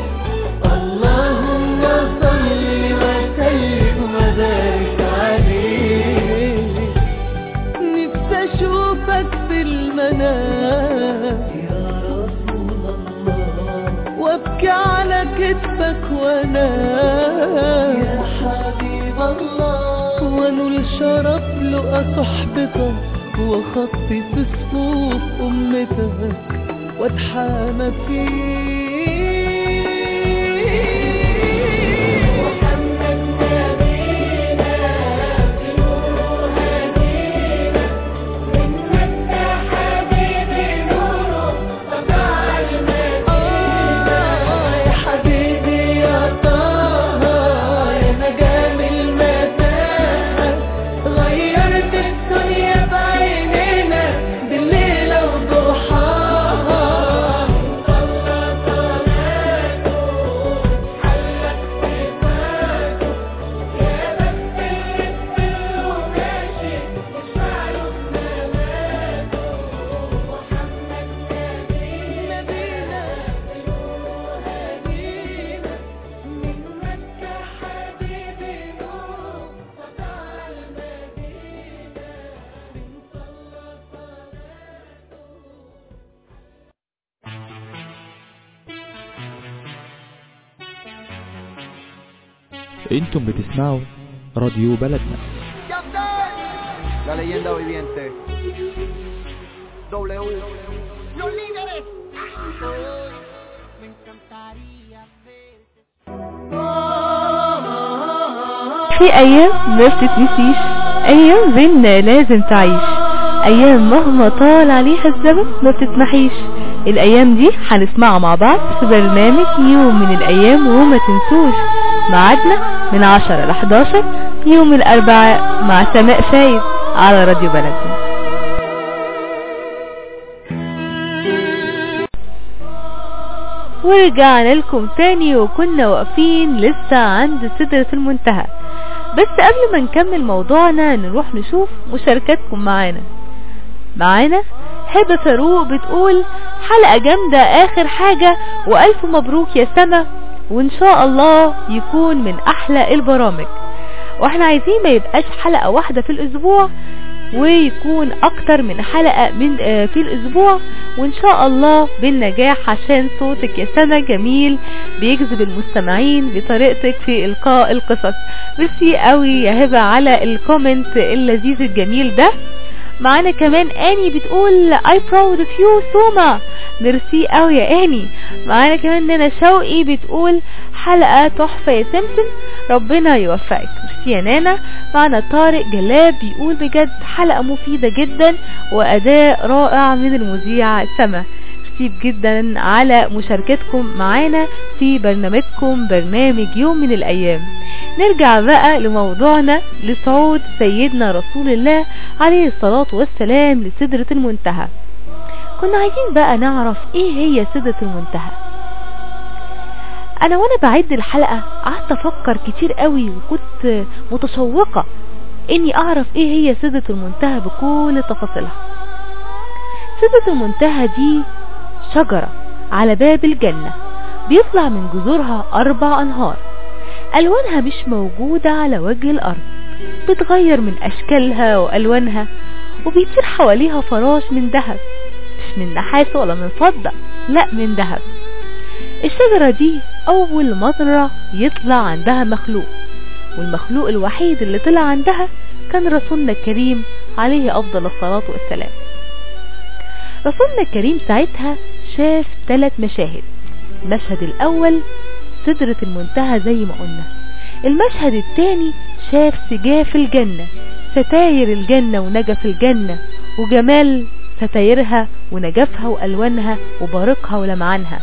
اللهم صل وسلم وبارك عليه نفسي اشوفك في المنام يا رسول الله وابكي على كتفك وانام يا حبيب الله وانول شرف لقى صحبتك وخطي في صفوف امتك واتحامى فيك محمد نبينا بنور هدينا من مكة حبيبي نوره قطع المدينة يا حبيبي يا طه يا نجم المساحة غيرت الدنيا بعينينا بالليل وضحاها صلى صلاته حلت صفاته يا بخت اللي بسر وماشي يشفع له في مماته محمد نبينا نور هدينا من مكة حبيبي نور قطع المدينة من صلى صلاته انتم بتسمعوا راديو بلدنا La leyenda viviente. W. Los líderes. في ايام ما بتتنسيش ايام بينا لازم تعيش ايام مهما طال عليها الزمن ما بتتمحيش الايام دي هنسمعها مع بعض في برنامج يوم من الايام وما تنسوش ميعادنا من 10 ل 11 يوم الاربعاء مع سماء فايد على راديو بلدنا ورجعنا لكم تاني وكنا واقفين لسه عند سدرة المنتهى بس قبل ما نكمل موضوعنا نروح نشوف مشاركاتكم معانا معانا هبة فاروق بتقول حلقة جامدة اخر حاجة والف مبروك يا سما وان شاء الله يكون من احلى البرامج واحنا عايزين ما يبقاش حلقة واحدة في الاسبوع ويكون اكتر من حلقة من آه، في الاسبوع وان شاء الله بالنجاح عشان صوتك يا سما جميل بيجذب المستمعين بطريقتك في القاء القصص ميرسي قوي يا هبة على الكومنت اللذيذ الجميل ده معانا كمان اني بتقول I proud of you سوما ميرسي قوي يا اني معانا كمان نانا شوقي بتقول حلقة تحفة يا سمسم ربنا يوفقك ميرسي يا نانا معانا طارق جلاب بيقول بجد حلقة مفيدة جدا واداء رائع من المذيع سما ميرسي جدا على مشاركتكم معانا في برنامجكم برنامج يوم من الايام نرجع بقى لموضوعنا لصعود سيدنا رسول الله عليه الصلاة والسلام لسدرة المنتهى كنا عايزين بقى نعرف ايه هي سدرة المنتهى انا وانا بعد الحلقة قعدت افكر كتير قوي وكنت متشوقة اني اعرف ايه هي سدرة المنتهى بكل تفاصيلها سدرة المنتهى دي شجرة على باب الجنة بيطلع من جذورها اربع انهار ألوانها مش موجودة على وجه الأرض بتغير من أشكالها وألوانها وبيطير حواليها فراش من ذهب مش من نحاس ولا من فضة لا من ذهب الشجرة دي أول مرة يطلع عندها مخلوق والمخلوق الوحيد اللي طلع عندها كان رسولنا الكريم عليه أفضل الصلاة والسلام رسولنا الكريم ساعتها شاف ثلاث مشاهد المشهد الأول سدرة المنتهى زي ما قلنا المشهد الثاني شاف سجاف الجنة ستاير الجنة ونجف الجنة وجمال ستايرها ونجفها وألوانها وبارقها ولمعانها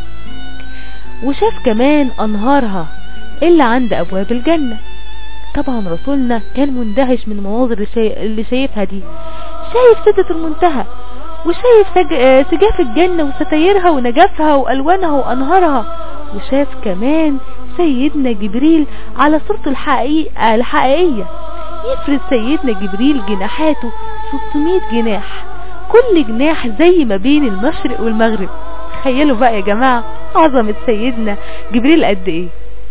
وشاف كمان أنهارها اللي عند أبواب الجنة طبعا رسولنا كان مندهش من المناظر اللي شايفها دي شايف سدرة المنتهى وشايف سج... سجاف الجنة وستايرها ونجفها وألوانها وأنهارها وشاف كمان سيدنا جبريل على صورته الحقيقية, الحقيقية يفرد سيدنا جبريل جناحاته 600 جناح كل جناح زي ما بين المشرق والمغرب تخيلوا بقى يا جماعة عظمة سيدنا جبريل قد ايه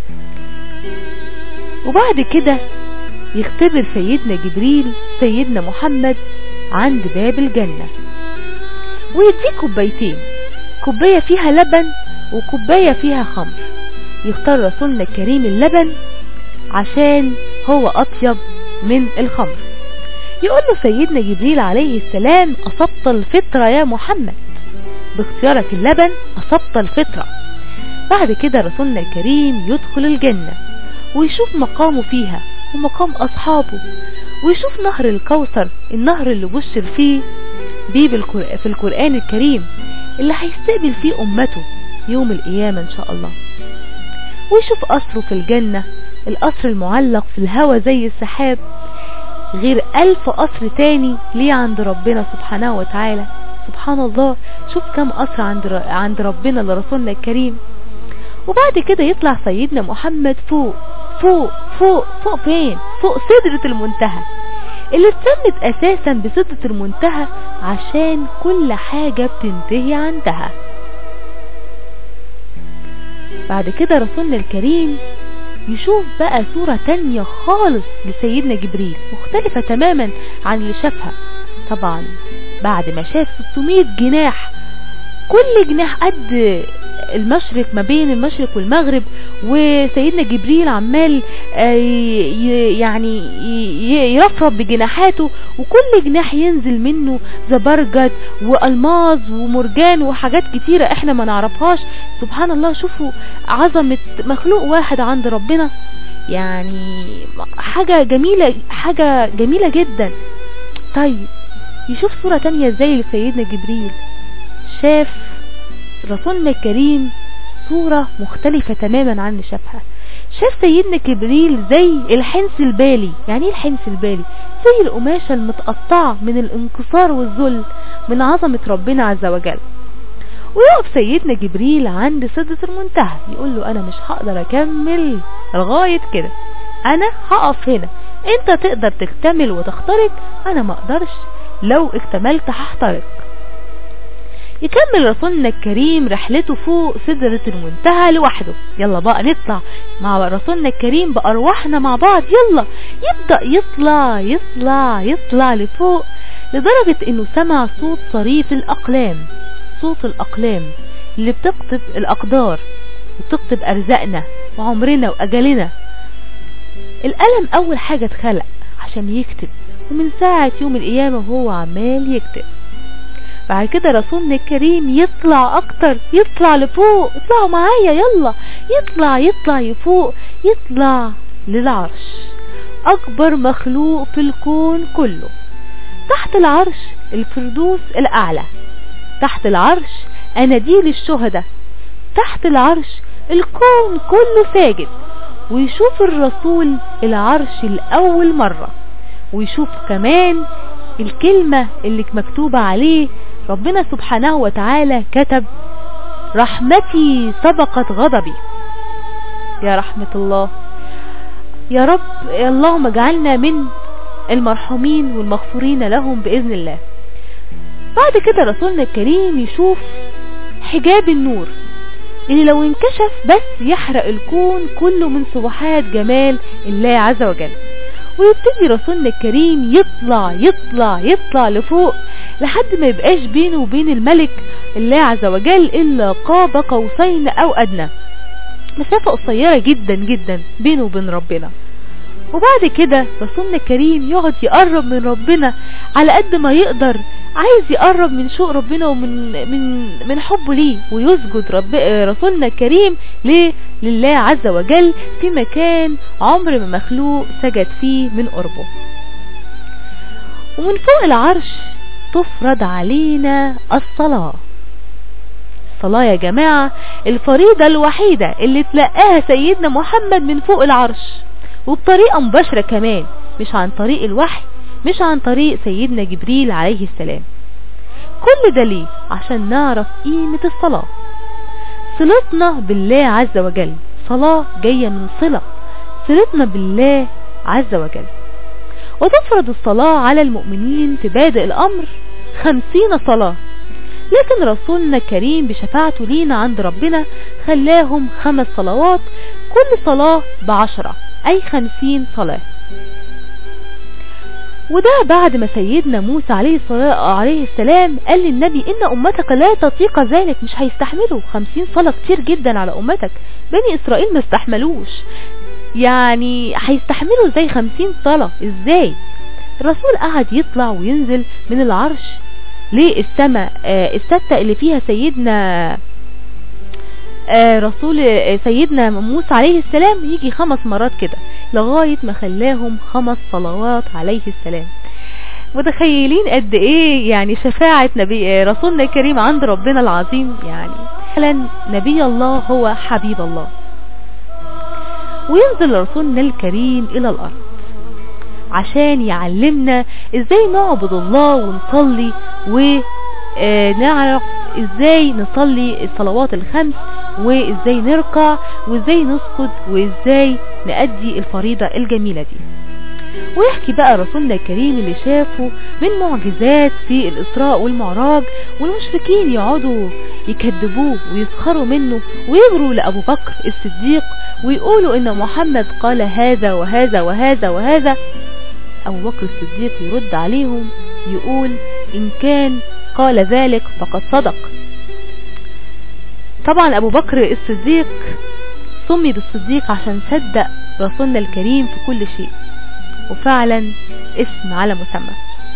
وبعد كده يختبر سيدنا جبريل سيدنا محمد عند باب الجنة ويديه كوبايتين كوباية فيها لبن وكوباية فيها خمر يختار رسولنا الكريم اللبن عشان هو أطيب من الخمر يقول له سيدنا جبريل عليه السلام أصبت الفطرة يا محمد باختيارك اللبن أصبت الفطرة بعد كده رسولنا الكريم يدخل الجنة ويشوف مقامه فيها ومقام أصحابه ويشوف نهر الكوثر النهر اللي بشر فيه بيه في القرآن الكريم اللي هيستقبل فيه أمته يوم القيامة إن شاء الله ويشوف قصره في الجنة القصر المعلق في الهوا زي السحاب غير ألف قصر تاني ليه عند ربنا سبحانه وتعالى سبحان الله شوف كم قصر عند عند ربنا لرسولنا الكريم وبعد كده يطلع سيدنا محمد فوق فوق فوق فوق فين فوق سدرة المنتهى اللي اتسمت اساسا بسدرة المنتهى عشان كل حاجة بتنتهي عندها بعد كده رسولنا الكريم يشوف بقى صورة تانية خالص لسيدنا جبريل مختلفة تماما عن اللي شافها طبعا بعد ما شاف 600 جناح كل جناح قد المشرق ما بين المشرق والمغرب وسيدنا جبريل عمال يعني يرفرف بجناحاته وكل جناح ينزل منه زبرجد والماظ ومرجان وحاجات كتيرة احنا ما نعرفهاش سبحان الله شوفوا عظمة مخلوق واحد عند ربنا يعني حاجة جميلة حاجة جميلة جدا طيب يشوف صورة تانية زي لسيدنا جبريل شاف رسولنا الكريم صورة مختلفة تماما عن اللي شافها شاف سيدنا جبريل زي الحنس البالي يعني ايه الحنس البالي زي القماشة المتقطعة من الانكسار والذل من عظمة ربنا عز وجل ويقف سيدنا جبريل عند سدة المنتهى يقول له انا مش هقدر اكمل لغاية كده انا هقف هنا انت تقدر تكتمل وتخترق انا ما اقدرش لو اكتملت هحترق يكمل رسولنا الكريم رحلته فوق سدرة المنتهى لوحده يلا بقى نطلع مع رسولنا الكريم بأرواحنا مع بعض يلا يبدأ يطلع يطلع يطلع لفوق لدرجة انه سمع صوت صريف الأقلام صوت الأقلام اللي بتكتب الأقدار وبتكتب أرزاقنا وعمرنا وأجلنا القلم أول حاجة اتخلق عشان يكتب ومن ساعة يوم القيامة وهو عمال يكتب بعد كده رسولنا الكريم يطلع اكتر يطلع لفوق اطلعوا معايا يلا يطلع يطلع يفوق يطلع للعرش اكبر مخلوق في الكون كله تحت العرش الفردوس الاعلى تحت العرش اناديل الشهداء تحت العرش الكون كله ساجد ويشوف الرسول العرش الاول مرة ويشوف كمان الكلمة اللي مكتوبة عليه ربنا سبحانه وتعالى كتب رحمتي سبقت غضبي يا رحمة الله يا رب اللهم اجعلنا من المرحومين والمغفورين لهم بإذن الله بعد كده رسولنا الكريم يشوف حجاب النور اللي لو انكشف بس يحرق الكون كله من سبحات جمال الله عز وجل ويبتدي رسولنا الكريم يطلع يطلع يطلع لفوق لحد ما يبقاش بينه وبين الملك الله عز وجل إلا قاب قوسين أو أدنى مسافة قصيرة جدا جدا بينه وبين ربنا وبعد كده رسولنا الكريم يقعد يقرب من ربنا على قد ما يقدر عايز يقرب من شوق ربنا ومن من من حبه ليه ويسجد رب رسولنا الكريم ليه لله عز وجل في مكان عمر ما مخلوق سجد فيه من قربه ومن فوق العرش تفرض علينا الصلاة الصلاة يا جماعة الفريضة الوحيدة اللي تلقاها سيدنا محمد من فوق العرش وبطريقة مباشرة كمان مش عن طريق الوحي مش عن طريق سيدنا جبريل عليه السلام كل ده ليه عشان نعرف قيمة الصلاة صلتنا بالله عز وجل صلاة جاية من صلة صلتنا بالله عز وجل وتفرض الصلاة على المؤمنين في بادئ الأمر خمسين صلاة لكن رسولنا الكريم بشفاعته لينا عند ربنا خلاهم خمس صلوات كل صلاة بعشرة أي خمسين صلاة وده بعد ما سيدنا موسى عليه, الصلاة عليه السلام قال للنبي إن أمتك لا تطيق ذلك مش هيستحملوا خمسين صلاة كتير جدا على أمتك بني إسرائيل ما استحملوش يعني هيستحملوا ازاي خمسين صلاة ازاي الرسول قعد يطلع وينزل من العرش للسماء آه الستة اللي فيها سيدنا آه رسول آه سيدنا موسى عليه السلام يجي خمس مرات كده لغاية ما خلاهم خمس صلوات عليه السلام متخيلين قد ايه يعني شفاعة نبي رسولنا الكريم عند ربنا العظيم يعني فعلا نبي الله هو حبيب الله وينزل رسولنا الكريم الى الارض عشان يعلمنا ازاي نعبد الله ونصلي ونعرف ازاي نصلي الصلوات الخمس وازاي نركع وازاي نسجد وازاي نأدي الفريضة الجميلة دي ويحكي بقى رسولنا الكريم اللي شافه من معجزات في الإسراء والمعراج والمشركين يقعدوا يكذبوه ويسخروا منه ويجروا لأبو بكر الصديق ويقولوا إن محمد قال هذا وهذا وهذا وهذا أبو بكر الصديق يرد عليهم يقول إن كان قال ذلك فقد صدق طبعا أبو بكر الصديق سمي بالصديق عشان صدق رسولنا الكريم في كل شيء وفعلا اسم على مسمى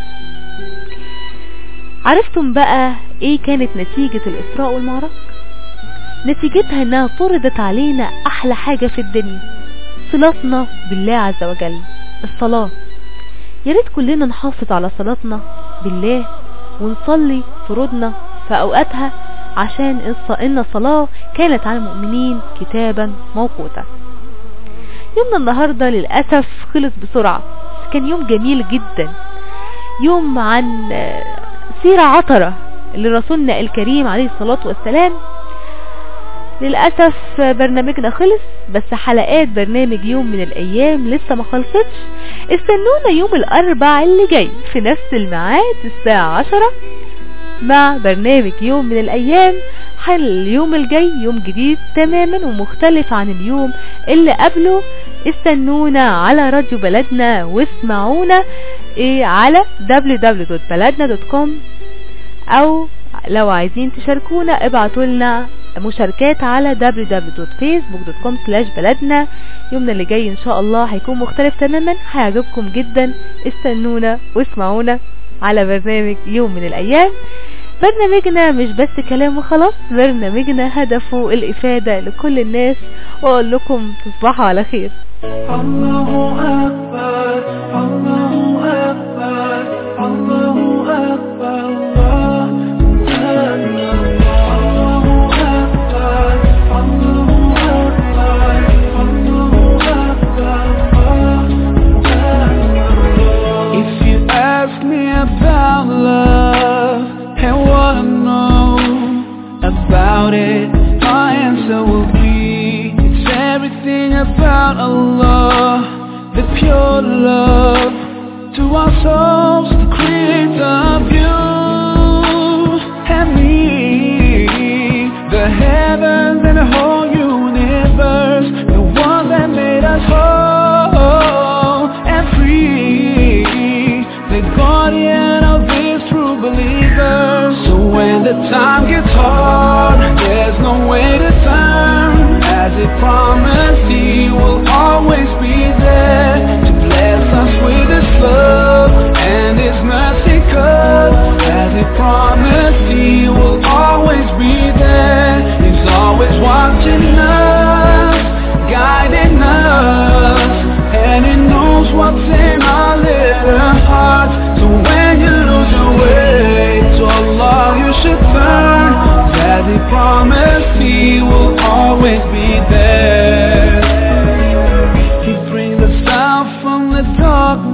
عرفتم بقى ايه كانت نتيجة الاسراء والمعراج نتيجتها انها فرضت علينا احلى حاجة في الدنيا صلاتنا بالله عز وجل الصلاة ياريت كلنا نحافظ على صلاتنا بالله ونصلي فروضنا في اوقاتها عشان ان الصلاة كانت على المؤمنين كتابا موقوتا يومنا النهاردة للأسف خلص بسرعة بس كان يوم جميل جدا يوم عن سيرة عطرة لرسولنا الكريم عليه الصلاة والسلام للأسف برنامجنا خلص بس حلقات برنامج يوم من الأيام لسه ما خلصتش استنونا يوم الأربع اللي جاي في نفس الميعاد الساعة عشرة مع برنامج يوم من الأيام حل اليوم الجاي يوم جديد تماما ومختلف عن اليوم اللي قبله استنونا على راديو بلدنا واسمعونا إيه على www.بلدنا.com او لو عايزين تشاركونا ابعتوا لنا مشاركات على www.facebook.com بلدنا يومنا اللي جاي ان شاء الله هيكون مختلف تماما هيعجبكم جدا استنونا واسمعونا على برنامج يوم من الايام برنامجنا مش بس كلام وخلاص برنامجنا هدفه الافادة لكل الناس واقول لكم تصبحوا على خير الله أكبر الله أكبر الله أكبر الله أكبر الله أكبر الله أكبر If you ask me about love and wanna know about it, my answer will be it's everything about Allah, the pure love to our souls, the creator of you and me, the heavens and the whole universe, the one that made us whole and free, the guardian of these true believers. So when the time gets hard, there's no way to turn. As he promised, he will always be there to bless us with his love and his mercy. Cause as he promised, he will always be there. He's always watching us, guiding us, and he knows what's in our little hearts. So when you lose your way, to Allah you should turn. As he promised, he will always be there. He brings us out from the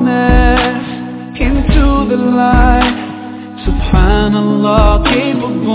darkness into the light. Subhanallah, capable